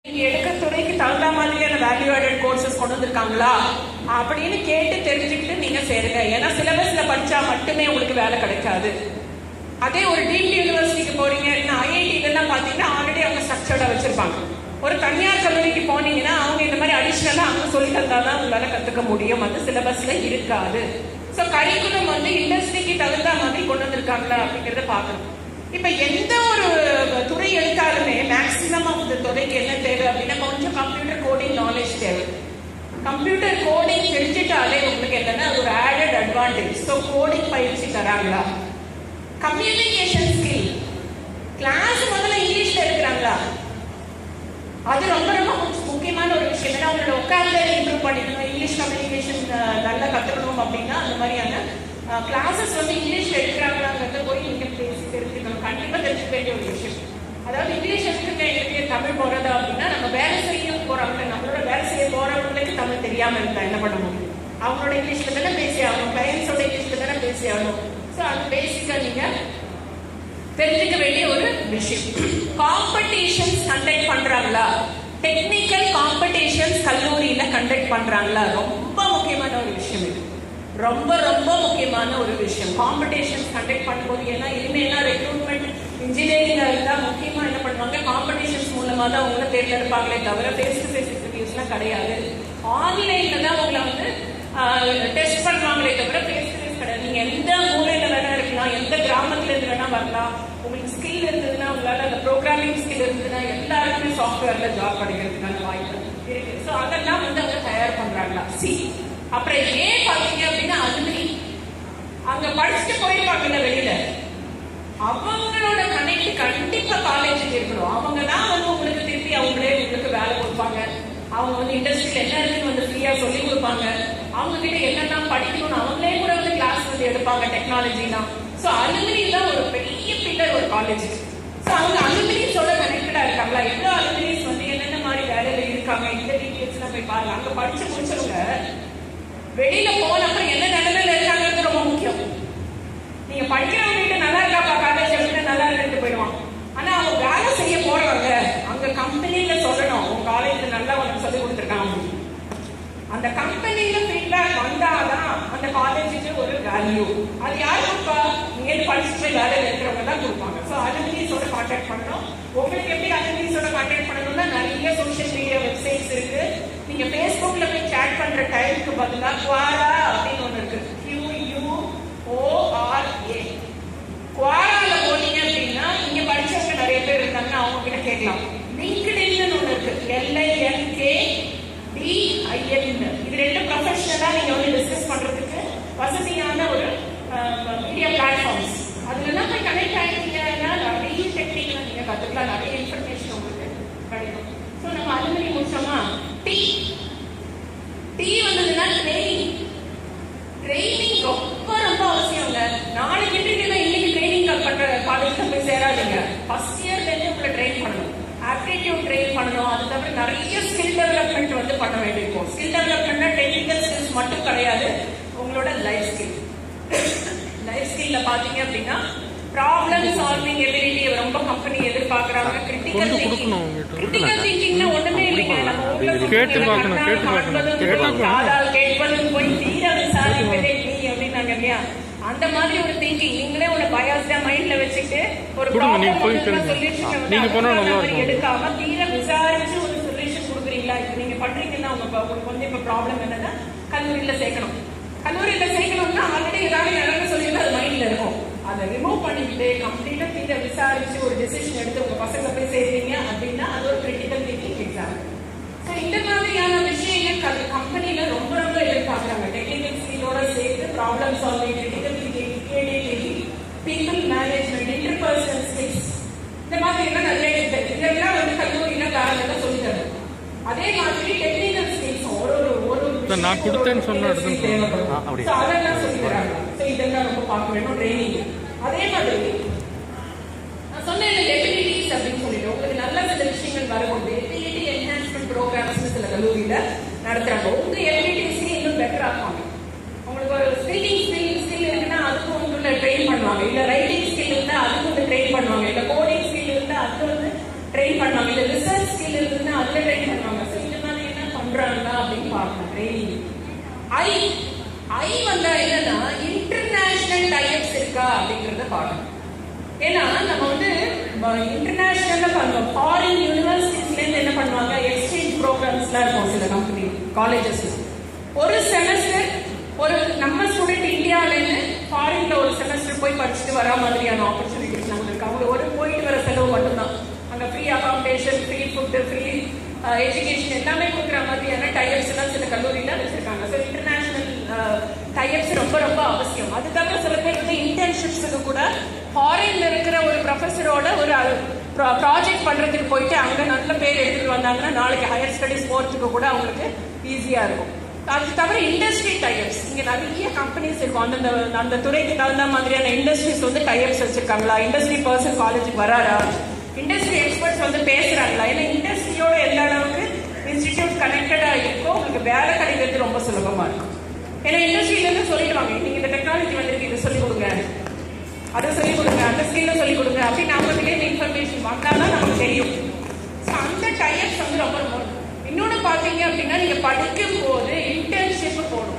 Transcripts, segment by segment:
நீங்க எடுக்க துறைக்கு தகுந்த மாதிரியான வேல்யூ ஆடட் கோர்சஸ் கொண்டு வந்திருக்காங்களா அப்படின்னு கேட்டு தெரிஞ்சுக்கிட்டு நீங்க சேருங்க ஏன்னா சிலபஸ்ல படிச்சா மட்டுமே உங்களுக்கு வேலை கிடைக்காது அதே ஒரு டீம்டு யூனிவர்சிட்டிக்கு போறீங்க இல்லைன்னா ஐஐடி எல்லாம் பாத்தீங்கன்னா ஆல்ரெடி அவங்க ஸ்ட்ரக்சர்டா வச்சிருப்பாங்க ஒரு தனியார் கல்லூரிக்கு போனீங்கன்னா அவங்க இந்த மாதிரி அடிஷ்னலா அவங்க சொல்லி தந்தாதான் உங்களால கத்துக்க முடியும் அந்த சிலபஸ்ல இருக்காது ஸோ கரிக்குலம் வந்து இண்டஸ்ட்ரிக்கு தகுந்த மாதிரி கொண்டு வந்திருக்காங்களா அப்படிங்கறத பார்க்கணும் இப்ப எந்த ஒரு துறை எடுத்தாலுமே மேக்சிமம் ஆஃப் இந்த துறைக்கு என்ன தேவை அப்படின்னா கொஞ்சம் கம்ப்யூட்டர் கோடிங் நாலேஜ் தேவை கம்ப்யூட்டர் கோடிங் தெரிஞ்சிட்டாலே உங்களுக்கு என்னன்னா அது ஒரு ஆடட் அட்வான்டேஜ் ஸோ கோடிங் பயிற்சி தராங்களா கம்யூனிகேஷன் ஸ்கில் கிளாஸ் முதல்ல இங்கிலீஷ்ல எடுக்கிறாங்களா அது ரொம்ப ரொம்ப முக்கிய- முக்கியமான ஒரு விஷயம் ஏன்னா உங்களோட ஒக்காபுலரி இம்ப்ரூவ் பண்ணிக்கணும் இங்கிலீஷ் கம்யூனிகேஷன் நல்லா கத்துக்கணும் அப்படின்னா அந்த மாதிரியான கிளாஸஸ் வந்து இங்கிலீஷ்ல எடுக்கிறாங்களாங்கிறத போய் நீங்க பேசி தெரிஞ்சுக்கணும் கண்டிப்பா தெரிஞ்சுக்க வேண்டிய ஒரு விஷயம் அதாவது இங்கிலீஷ் எடுத்துக்க எங்களுக்கு தமிழ் போறதா அப்படின்னா நம்ம வேலை செய்ய போறவங்க நம்மளோட வேலை செய்ய போறவங்களுக்கு தமிழ் தெரியாம இருந்தா என்ன பண்ண முடியும் அவங்களோட இங்கிலீஷ்ல தானே பேசி ஆகணும் கிளையன்ஸோட இங்கிலீஷ்ல தானே பேசி ஆகணும் ஸோ அது பேசிக்கா நீங்க தெரிஞ்சுக்க வேண்டிய ஒரு விஷயம் காம்படிஷன்ஸ் கண்டக்ட் பண்றாங்களா டெக்னிக்கல் காம்படிஷன்ஸ் கல்லூரியில கண்டக்ட் பண்றாங்களா ரொம்ப முக்கியமான ஒரு விஷயம் இது ரொம்ப ரொம்ப முக்கியமான ஒரு விஷயம் காம்படிஷன்ஸ் கண்டக்ட் பண்ணும்போது ஏன்னா இனிமேலாம் ரெக்ரூட்மெண்ட் இன்ஜினியரிங் இருந்தா முக்கியமா என்ன பண்ணுவாங்க காம்படிஷன்ஸ் மூலமா தான் உங்களை தேர்ந்தெடுப்பாங்களே தவிர ஃபேஸ் டு ஃபேஸ் இன்டர்வியூஸ்லாம் கிடையாது ஆன்லைன்ல தான் உங்களை வந்து டெஸ்ட் பண்ணுவாங்களே தவிர ஃபேஸ் டு ஃபேஸ் கிடையாது நீங்க எந்த மூலையில வேணா இருக்கலாம் எந்த கிராமத்துல இருந்து வேணா வரலாம் உங்களுக்கு ஸ்கில் இருந்ததுன்னா உங்களால அந்த ப்ரோக்ராமிங் ஸ்கில் இருந்ததுன்னா எல்லாருக்குமே சாஃப்ட்வேர்ல ஜாப் கிடைக்கிறதுக்கான வாய்ப்பு இருக்கு ஸோ அதெல்லாம் வந்து அவங்க தயார் பண்றாங்களா சி அப்புறம் ஏன் பாத்தீங்க அப்படின்னா அலுமினி அங்க படிச்சுட்டு போயிருப்பாங்கல்ல வெளியில அவங்களோட கனெக்ட் கண்டிப்பா காலேஜுக்கு இருக்கணும் அவங்க தான் வந்து உங்களுக்கு திருப்பி அவங்களே உங்களுக்கு வேலை கொடுப்பாங்க அவங்க வந்து இண்டஸ்ட்ரியில என்ன இருக்குன்னு வந்து ஃப்ரீயா சொல்லி கொடுப்பாங்க அவங்க கிட்ட என்னெல்லாம் படிக்கணும்னு அவங்களே கூட வந்து கிளாஸ் வந்து எடுப்பாங்க டெக்னாலஜிலாம் ஸோ அலுமினி தான் ஒரு பெரிய பில்லர் ஒரு காலேஜ் ஸோ அவங்க அலுமினிஸோட கனெக்டடா இருக்காங்களா எவ்வளோ அலுமினிஸ் வந்து என்னென்ன மாதிரி வேலையில இருக்காங்க இந்த டீட்டெயில்ஸ்லாம் போய் பாருங்க அங்க படிச்சு முடிச்சவங்க வெளியில போனப்ப என்ன நிலைமையில இருக்காங்கிறது ரொம்ப முக்கியம் நீங்க படிக்கிறவங்க கிட்ட நல்லா இருக்காப்பா காலேஜ் அப்படின்னா நல்லா இருக்குன்னு போயிடுவான் ஆனா அவங்க வேலை செய்ய போறவங்க அங்க கம்பெனில சொல்லணும் உங்க காலேஜ்ல நல்லா உனக்கு சொல்லி கொடுத்துருக்காங்க அந்த கம்பெனில ஃபீட்பேக் வந்தாதான் அந்த காலேஜுக்கு ஒரு வேல்யூ அது யார் கொடுப்பா நீங்க படிச்சுட்டு போய் வேலையில இருக்கிறவங்க தான் கொடுப்பாங்க ஸோ அலுமினிஸோட கான்டாக்ட் பண்ணணும் உங்களுக்கு எப்படி அலுமினிஸோட கான்டாக்ட் பண்ணணும்னா நிறைய சோஷியல் மீடியா வெப்சைட்ஸ் இருக்கு நீங்க ஃபேஸ்புக்ல போய் சேட் பண்ற டைமுக்கு பதிலா குவாரா அப்படின்னு ஒண்ணு இருக்கு கியூ யூ ஓஆர்ஏ குவாரால போனீங்க அப்படின்னா இங்க படிச்சவங்க நிறைய பேர் இருந்தாங்கன்னா அவங்க கிட்ட கேட்கலாம் லிங்க்டின் ஒண்ணு இருக்கு எல்ஐஎன்கே டிஐஎன் இது ரெண்டு ப்ரொஃபஷனலா நீங்க வந்து டிஸ்கஸ் பண்றதுக்கு வசதியான ஒரு மீடியா பிளாட்ஃபார்ம்ஸ் அதுல எல்லாம் போய் கனெக்ட் ஆகிட்டீங்கன்னா நிறைய டெக்னிக்லாம் நீங்க கத்துக்கலாம் நிறைய இன்ஃபர்மேஷன் உங்களுக்கு கிடைக்கும் ஸோ நம்ம அது மாதிரி முடிச்சோமா டி டி வந்ததுன்னா ட்ரைனிங் ட்ரைனிங் ரொம்ப ரொம்ப அவசியங்க நாளைக்கு இன்டர்வியூல இன்னைக்கு ட்ரைனிங் பண்ற காலேஜ்ல போய் சேராதீங்க ஃபர்ஸ்ட் இயர்ல இருந்து உங்களை ட்ரெயின் பண்ணணும் ஆப்டிடியூட் ட்ரெயின் பண்ணணும் அது தவிர நிறைய ஸ்கில் டெவலப்மெண்ட் வந்து பண்ண வேண்டியிருக்கும் ஸ்கில் டெவலப்மெண்ட்னா டெக்னிக்கல் ஸ்கில்ஸ் மட்டும் கிடையாது உங்களோட லைஃப் ஸ்கில் லைஃப் ஸ்கில்ல பாத்தீங்க அப்படின்னா ப்ராப்ளம் சால்விங் எபிலிட்டி ரொம்ப கம்பெனி எதிர்பார்க்கறாங்க கிரிட்டிக்கல் கொண்டு திங்கிங் கொடுக்கணும் அவங்ககிட்ட. கிரிட்டிக்கல் திங்கிங்னா ஒண்ணுமே இல்லைங்க நம்ம ஊர்ல கேட்டு சொல்லுவாங்க, பார்க்கணும், கண்ணால் கேட்டு பார்க்கணும், காண்பதும் கேட்டு போய் பார்க்கணும். காதால் கேட்பதும் போய் தீர விசாரிப்பதே நீ அப்படின்னாங்க இல்லையா அந்த மாதிரி ஒரு திங்கிங் நீங்களே ஒரு பயாஸ்டா மைண்ட்ல வச்சுட்டு ஒரு கொடுங்க, நீங்க ப்ராப்ளம் போய் வந்து கேளுங்க. சொல்யூஷன் வந்து நீங்க போனா அதுக்கான நல்லா மாதிரி இருக்கும். எடுக்காம தீர விசாரிச்சு ஒரு சொல்யூஷன் கொடுக்குறீங்களா இப்ப நீங்க பண்றீங்கன்னா உங்க ப- உங்களுக்கு வந்து இப்ப ப்ராப்ளம் என்னன்னா கல்லூரியில சேர்க்கணும் கல்லூரியில சேர்க்கணும்னா ஆல்ரெடி ஏதாவது நடந்து சொல்லியிருந்தா அது மைண்ட்ல இருக்கும் அதை ரிமூவ் பண்ணிக்கிட்டு கம்ப்ளீட்டா தீர விசாரிச்சு ஒரு டிசிஷன் எடுத்து உங்க பசங்க போய் சேர்றீங்க அப்படின்னா அது ஒரு கிரிட்டிக்கல் திங்கிங் எக்ஸாம் So, இந்த மாதிரியான விஷயங்கள் கம்பெனில ரொம்ப ரொம்ப எதிர்பார்க்கறாங்க டெக்னிக்கல் ஸ்கில்லோட சேர்த்து problem solving critical thinking creativity people management interpersonal skills இந்த மாதிரி எல்லாம் நிறைய இருக்கு இதெல்லாம் வந்து கல்லூரியில காரணத்தை சொல்லி தரும் அதே மாதிரி டெக்னிக்கல் ஸ்கில்ஸ் ஒரு ஒரு ஒரு ஒரு இப்ப நான் விஷயத்துக்கு கொடுத்தேன்னு ஒரு சொன்ன technical இடத்துல skill தேவைப்படும். ஆ, அப்படியா? So, அதெல்லாம் சொல்லி தராங்க So, இதெல்லாம் ரொம்ப பார்க்க வேணும் ட்ரைனிங் அதே மாதிரி நான் சொன்னேன் எபிலிட்டிஸ் அப்படின்னு சொல்லிட்டு உங்களுக்கு நல்ல சில விஷயங்கள் வரும்போது எபிலிட்டி என்ஹான்ஸ்மெண்ட் ப்ரோக்ராம்ஸ் சில கல்லூரியில நடத்துறாங்க உங்க எபிலிட்டிஸ் இன்னும் பெட்டர் ஆக்குவாங்க உங்களுக்கு ஒரு ஸ்பீக்கிங் ஸ்கில் ஸ்கில் இருக்குன்னா அதுக்கும் உங்களை ட்ரெயின் பண்ணுவாங்க இல்ல ரைட்டிங் ஸ்கில் இருந்தா அதுக்கு வந்து ட்ரெயின் பண்ணுவாங்க இல்ல கோடிங் ஸ்கில் இருந்தா அதுக்கு வந்து ட்ரெயின் பண்ணுவாங்க இல்ல ரிசர்ச் ஸ்கில் இருந்தா அதுல பண்றாங்களா அப்படின்னு பார்க்கணும் ட்ரைனிங் ஐ ஐ வந்தா என்னன்னா இன்டர்நேஷனல் டைப்ஸ் இருக்கா அப்படிங்கறத பார்க்கணும் ஏன்னா நம்ம வந்து இன்டர்நேஷனல்ல பண்ணுவோம் ஃபாரின் யூனிவர்சிட்டிஸ்ல இருந்து என்ன பண்ணுவாங்க எக்ஸ்சேஞ்ச் ப்ரோக்ராம்ஸ்லாம் இருக்கும் சில கம்பெனி காலேஜஸ் ஒரு செமஸ்டர் ஒரு நம்ம ஸ்டூடெண்ட் இந்தியால இருந்து ஃபாரின்ல ஒரு செமஸ்டர் போய் படிச்சுட்டு வர மாதிரியான ஆப்பர்ச்சுனிட்டிஸ் நமக்கு இருக்கு அவங்க ஒரு போயிட்டு வர செலவு மட்டும்தான் அங்க free accommodation free food free education எல்லாமே கொடுக்குற மாதிரியான டைப்ஸ் எல்லாம் சில கல்லூரியில வச்சிருக்காங்க ஸோ இன்டர்நேஷனல் டைப்ஸ் ரொம்ப ரொம்ப அவசியம் அது தவிர சில பேர் வந்து இன்டர்ன்ஷிப்ஸுக்கு கூட ஃபாரின்ல இருக்கிற ஒரு ப்ரொஃபஸரோட ஒரு ப்ராஜெக்ட் பண்றதுக்கு போயிட்டு அங்க நல்ல பேர் எடுத்துட்டு வந்தாங்கன்னா நாளைக்கு ஹையர் ஸ்டடிஸ் போறதுக்கு கூட அவங்களுக்கு ஈஸியா இருக்கும் அது தவிர இண்டஸ்ட்ரி டைப்ஸ் இங்க நிறைய கம்பெனிஸ் இருக்கும் அந்தந்த அந்த துறைக்கு தகுந்த மாதிரியான இண்டஸ்ட்ரீஸ் வந்து டைப்ஸ் வச்சிருக்காங்களா இண்டஸ்ட்ரி பர்சன் காலேஜுக்கு வராரா இண்டஸ்ட்ரி எக்ஸ்பர்ட்ஸ் வந்து பேசுறாங்களா ஏன்னா இண்டஸ்ட்ரியோட எந்த அளவுக்கு இன்ஸ்டிடியூட் கனெக்டடா இருக்கோ உங்களுக்கு வேலை கிடைக்கிறது ரொம்ப சுலபமா இருக்கும் ஏன்னா இண்டஸ்ட்ரியில இருந்து சொல்லிடுவாங்க நீங்க இந்த டெக்னாலஜி வந்திருக்கு இதை சொல்லிக் கொடுங்க அதை சொல்லிக் கொடுங்க அந்த ஸ்கில்ல சொல்லிக் கொடுங்க அப்படின்னு அவங்ககிட்ட இந்த இன்ஃபர்மேஷன் வந்தாதான் நமக்கு தெரியும் ஸோ அந்த டைப்ஸ் வந்து ரொம்ப ரொம்ப இன்னொன்னு பாத்தீங்க அப்படின்னா நீங்க படிக்கும் போது இன்டர்ன்ஷிப் போடும்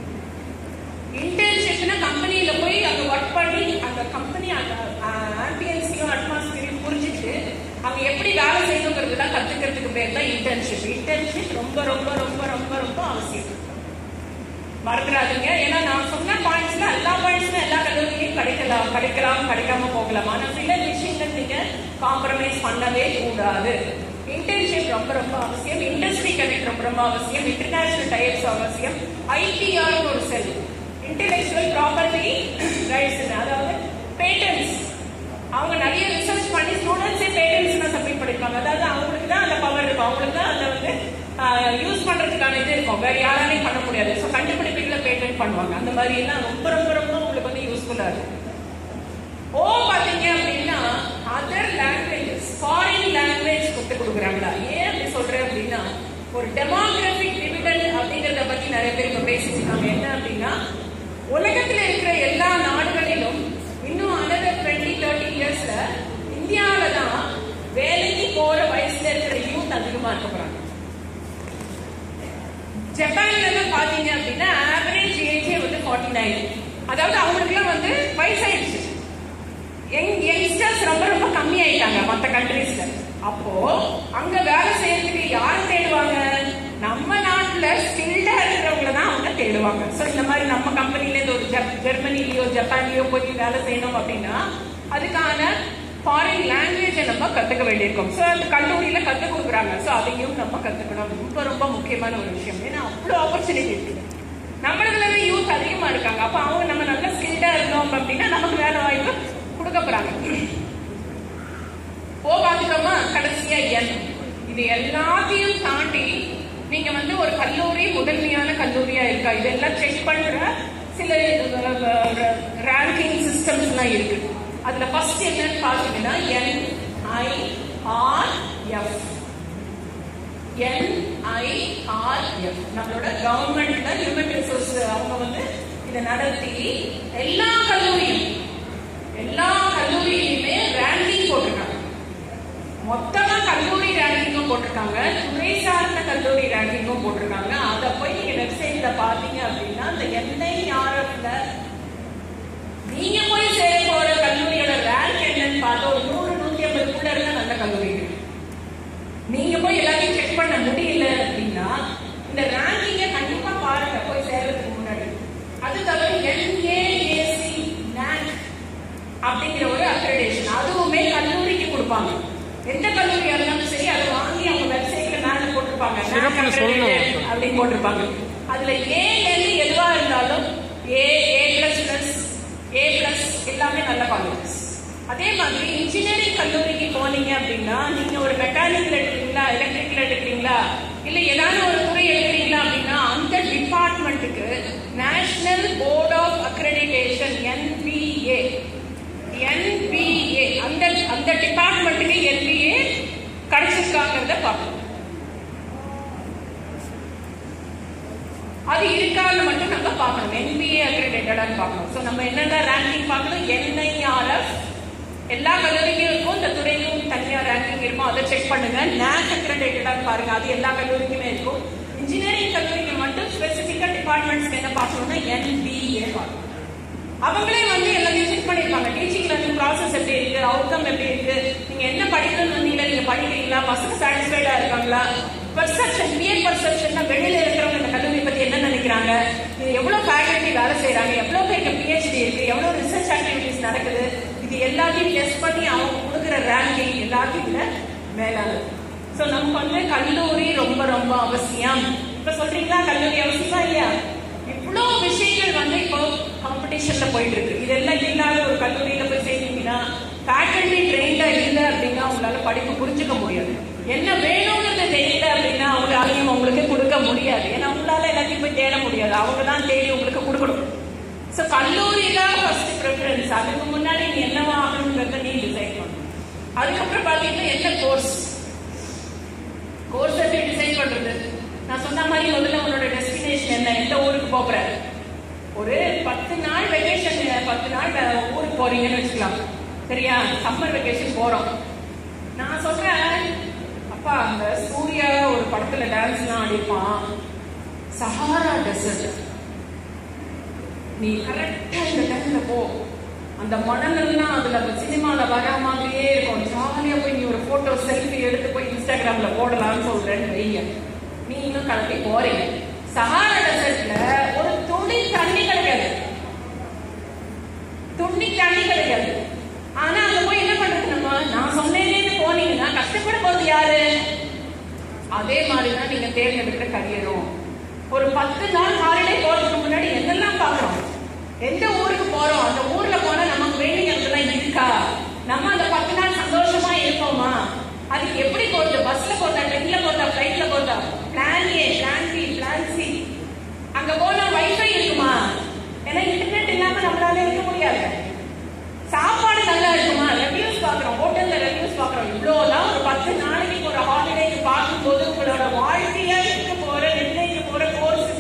இன்டர்ன்ஷிப்னா கம்பெனியில போய் அங்க ஒர்க் பண்ணி அந்த கம்பெனி அந்த ஆம்பியன்ஸையும் அட்மாஸ்பியரையும் புரிஞ்சுட்டு அவங்க எப்படி வேலை செய்யணுங்கிறது தான் கத்துக்கிறதுக்கு பேர் தான் இன்டர்ன்ஷிப் இன்டர்ன்ஷிப் ரொம்ப ரொம்ப ரொம்ப ரொம்ப ரொம்ப அவசியம் மறந்துடாதீங்க ஏன்னா நான் சொன்ன பாயிண்ட்ஸ்ல எல்லா பாயிண்ட்ஸ்ல எல்லா கல்லூரியிலையும் கிடைக்கலாம் கிடைக்கலாம் கிடைக்காம போகலாம் ஆனா சில விஷயங்கள் நீங்க காம்ப்ரமைஸ் பண்ணவே கூடாது இன்டர்ன்ஷிப் ரொம்ப ரொம்ப அவசியம் இண்டஸ்ட்ரி கனெக்ட் ரொம்ப ரொம்ப அவசியம் இன்டர்நேஷனல் டைப்ஸ் அவசியம் ஐபிஆர் ஒரு செல் இன்டெலெக்சுவல் ப்ராப்பர்ட்டி ரைட்ஸ் அதாவது பேட்டன்ஸ் அவங்க நிறைய ரிசர்ச் பண்ணி ஸ்டூடெண்ட்ஸே பேட்டன்ஸ் சப்மிட் பண்ணிருப்பாங்க அதாவது அவங்களுக்கு தான் அந்த பவர் இருக்கும் அவங்களுக்கு தான் அந்த வந்து யூஸ் பண்றதுக்கான இது இருக்கும் வேற யாராலையும் பண்ண முடியாது ஸோ கண்டுபிடிப்புகளை பேட்டன் பண்ணுவாங்க அந்த மாதிரி எல்லாம் ரொம்ப ரொம்ப ரொம்ப உங்களுக்கு வந்து யூஸ்ஃபுல்லா இருக்கும் ஓ பாத்தீங்க அப்படின்னா அதர் லாங்குவேஜஸ் ஃபாரின் லாங்குவேஜ் கற்றுக் கொடுக்குறாங்களா ஏன் அப்படி சொல்றேன் அப்படின்னா ஒரு டெமோகிராபிக் டிவிடெண்ட் அப்படிங்கறத பத்தி நிறைய பேர் இப்ப பேசிட்டு இருக்காங்க என்ன அப்படின்னா உலகத்துல இருக்கிற எல்லா நாடுகளிலும் இன்னும் அனதர் டுவெண்ட்டி தேர்ட்டி இயர்ஸ்ல இந்தியாவில தான் வேலைக்கு போற வயசுல இருக்கிற யூத் அதிகமா இருக்க போறாங்க ஜப்பான்ல எல்லாம் பாத்தீங்க அப்படின்னா ஆவரேஜ் ஏஜே வந்து ஃபார்ட்டி நைன் அதாவது அவங்களுக்குலாம் வந்து வயசாயிடுச்சு யங் யங்ஸ்டர்ஸ் ரொம்ப ரொம்ப கம்மி ஆயிட்டாங்க மற்ற கண்ட்ரீஸ்ல அப்போ அங்க வேலை செய்யறதுக்கு யாரை தேடுவாங்க நம்ம நாட்டுல ஸ்கில்டா இருக்கிறவங்கள தான் அவங்க தேடுவாங்க சோ இந்த மாதிரி நம்ம கம்பெனில இருந்து ஒரு ஜப்- ஜெர்மனிலயோ ஜப்பான்லயோ போய் வேலை செய்யணும் அப்படின்னா அதுக்கான ஃபாரின் லாங்குவேஜை நம்ம கத்துக்க வேண்டியிருக்கும் சோ அந்த கல்லூரியில கத்துக் கொடுக்குறாங்க சோ அதையும் நம்ம கத்துக்கணும் ரொம்ப ரொம்ப முக்கியமான ஒரு விஷயம் ஏன்னா அவ்வளவு ஆப்பர்ச்சுனிட்டி இருக்கு நம்மளதுலவே யூத் அதிகமா இருக்காங்க அப்ப அவங்க நம்ம நல்ல ஸ்கில்டா இருந்தோம் அப்படின்னா நமக்கு வேலை வாய்ப்பு கொடுக்க போறாங்க ஓ பாத்துக்கோமா கடைசியா என் இது எல்லாத்தையும் தாண்டி நீங்க வந்து ஒரு கல்லூரி முதன்மையான கல்லூரியா இருக்கா இதெல்லாம் செக் பண்ற சில ரேங்கிங் சிஸ்டம்ஸ் எல்லாம் இருக்கு அதுல ஃபர்ஸ்ட் என்னன்னு பாத்தீங்கன்னா N I R F NIRF நம்மளோட கவர்மெண்ட்ல ஹியூமன் ரிசோர்ஸ் அவங்க வந்து இதை நடத்தி எல்லா கல்லூரியும் எல்லா கல்லூரியிலுமே ரேங்கிங் போட்டிருக்காங்க மொத்தமா கல்லூரி ரேங்கிங்கும் போட்டிருக்காங்க துறை சார்ந்த கல்லூரி ரேங்கிங்கும் போட்டிருக்காங்க அதை போய் நீங்க வெப்சைட்ல பாத்தீங்க அப்படின்னா இந்த என்ஐஆர்எஃப்ல நீங்க போய் சேர போற கல்லூரியோட ரேங்க் என்னன்னு பார்த்தா ஒரு நூறு நூத்தி ஐம்பதுக்குள்ள இருந்தா நல்ல கல்லூரி இருக்கு நீங்க போய் எல்லாத்தையும் செக் பண்ண முடியல அப்படின்னா இந்த ரேங்கிங்க கண்டிப்பா பாருங்க போய் சேர்றதுக்கு முன்னாடி அது தவிர என்ஏஏசி NAC அப்படிங்கிற ஒரு அக்ரெடேஷன் அதுவுமே கல்லூரிக்கு கொடுப்பாங்க எந்த கல்லூரியா இருந்தாலும் சரி அதை வாங்கி அவங்க வெப்சைட்ல மேல போட்டிருப்பாங்க NAC சிறப்புன்னு சொல்லணும். accredited அப்படின்னு போட்டிருப்பாங்க அதுல ஏல இருந்து எதுவா இருந்தாலும் A A plus plus A plus எல்லாமே நல்ல காலேஜஸ் அதே மாதிரி இன்ஜினியரிங் கல்லூரிக்கு போனீங்க அப்படின்னா நீங்க ஒரு மெக்கானிக்கல் எடுக்கிறீங்களா எலக்ட்ரிக்கல் எடுக்கிறீங்களா இல்ல ஏதாவது ஒரு துறை எடுக்கிறீங்களா அப்படின்னா அந்த டிபார்ட்மெண்ட்டுக்கு national board of accreditation NBA NBA அந்த அந்த டிபார்ட்மெண்ட்டுக்கு என்பிஏ கிடைச்சிருக்காங்கிறத பார்க்கணும் அது இருக்கான்னு மட்டும் நம்ம பார்க்கணும் என்பிஏ அக்ரெடிட்டடான்னு பார்க்கணும் ஸோ நம்ம என்னென்ன ரேங்கிங் பார்க்கணும் என்ஐஆர்எஃப் எல்லா கல்லூரிக்கும் இருக்கும் இந்த துறைக்கும் தனியா ரேங்கிங் இருக்கும் அதை செக் பண்ணுங்க நேக் அக்ரெடிட்டடான்னு பாருங்க அது எல்லா கல்லூரிக்குமே இருக்கும் இன்ஜினியரிங் கல்லூரிக்கு மட்டும் ஸ்பெசிஃபிக்கா டிபார்ட்மெண்ட்ஸ்க்கு என்ன பார்க்கணும்னா என்பிஏ பார்க்கணும் அவங்களே வந்து எல்லாத்தையும் செக் பண்ணிருப்பாங்க டீச்சிங் லேர்னிங் ப்ராசஸ் எப்படி இருக்கு அவுட்கம் எப்படி இருக்கு நீங்க என்ன படிக்கணும்னு வந்தீங்களா நீங்க படிக்கிறீங்களா பசங்க சாட்டிஸ்ஃபைடா இருக்காங்களா பர்செப்ஷன் பியர் பர்செப்ஷன் வெளியில இருக்கிறவங்க இந்த கல்லூரி பத்தி என்ன நினைக்கிறாங்க இது எவ்வளவு ஃபேக்கல்டி வேலை செய்யறாங்க எவ்வளவு பேருக்கு பிஹெச்டி இருக்கு எவ்வளவு ரிசர்ச் ஆக்டிவிட்டிஸ் நடக்குது இது எல்லாத்தையும் டெஸ்ட் பண்ணி அவங்க கொடுக்குற ரேங்கிங் எல்லாத்தையும் விட மேலானது சோ நமக்கு வந்து கல்லூரி ரொம்ப ரொம்ப அவசியம் இப்ப சொல்றீங்களா கல்லூரி அவசியமா இல்லையா இவ்வளோ விஷயங்கள் வந்து இப்போ காம்படிஷன்ல போயிட்டு இருக்கு இதெல்லாம் இல்லாத ஒரு கல்லூரியில போய் சேர்த்தீங்கன்னா ஃபேக்கல்டி ட்ரெயின்டா இல்லை அப்படின்னா உங்களால படிப்பு புரிஞ்சுக்க முடியாது என்ன வேணுங்கிறது தெரியல அப்படின்னா அவங்களாலையும் உங்களுக்கு கொடுக்க முடியாது ஏன்னா உங்களால எல்லாத்தையும் போய் தேட முடியாது அவங்க தான் தேடி உங்களுக்கு கொடுக்கணும் ஸோ கல்லூரி தான் ஃபர்ஸ்ட் ப்ரிஃபரன்ஸ் அதுக்கு முன்னாடி நீ என்னவா ஆகணுங்கிறத நீ டிசைட் பண்ணணும் அதுக்கப்புறம் பார்த்தீங்கன்னா என்ன கோர்ஸ் கோர்ஸ் எப்படி டிசைட் பண்றது நான் சொன்ன மாதிரி முதல்ல உன்னோட டெஸ்டினேஷன் என்ன எந்த ஊருக்கு போகிற ஒரு பத்து நாள் வெக்கேஷன் பத்து நாள் வே- ஊருக்கு போறீங்கன்னு வச்சுக்கலாம் சரியா சம்மர் வெக்கேஷன் போறோம் நான் சொல்றேன் அப்பா அந்த சூர்யா ஒரு படத்துல டான்ஸ்லாம் ஆடிப்பான் சஹாரா டெசர்ட் நீ கரெக்டா இந்த டைம்ல போ அந்த மணங்கள்லாம் அதுல சினிமால வர மாதிரியே இருக்கும் ஜாலியா போய் நீ ஒரு போட்டோ செல்ஃபி எடுத்து போய் இன்ஸ்டாகிராம்ல போடலாம்னு சொல்றேன்னு வைங்க நீங்களும் கிளம்பி போறீங்க சஹாரா டெசர்ட்ல ஒரு துளி தண்ணி கிடையாது துண்ணி தண்ணி கிடையாது ஆனா அங்க போய் என்ன பண்றது நம்ம நான் சொன்னேன்னு போனீங்கன்னா கஷ்டப்பட போறது யாரு அதே மாதிரிதான் நீங்க தேர்ந்தெடுக்கிற கரியரும் ஒரு பத்து நாள் ஹாலிடே போறதுக்கு முன்னாடி என்னெல்லாம் பார்க்கறோம் எந்த ஊருக்கு போறோம் அந்த ஊர்ல போனா நமக்கு வேணுங்கிறதுலாம் இருக்கா நம்ம அந்த பத்து நாள் சந்தோஷமா இருப்போமா அதுக்கு எப்படி போறது பஸ்ல போறதா ட்ரெயின்ல போறதா ஃபிளைட்ல போறதா plan A plan B plan C அங்க போனா வைஃபை இருக்குமா ஏன்னா இன்டர்நெட் இல்லாம நம்மளால இருக்க முடியாது சாப்பாடு நல்லா இருக்குமா ரெவ்யூஸ் பாக்குறோம் ஹோட்டல்ல ரெவ்யூஸ் பாக்குறோம் இவ்வளவுதான் ஒரு பத்து நாளைக்கு ஒரு ஹாலிடேக்கு பார்க்கும்போது உங்களோட வாழ்க்கையா இருக்க போற நிர்ணயிக்க போற கோர்ஸுக்கு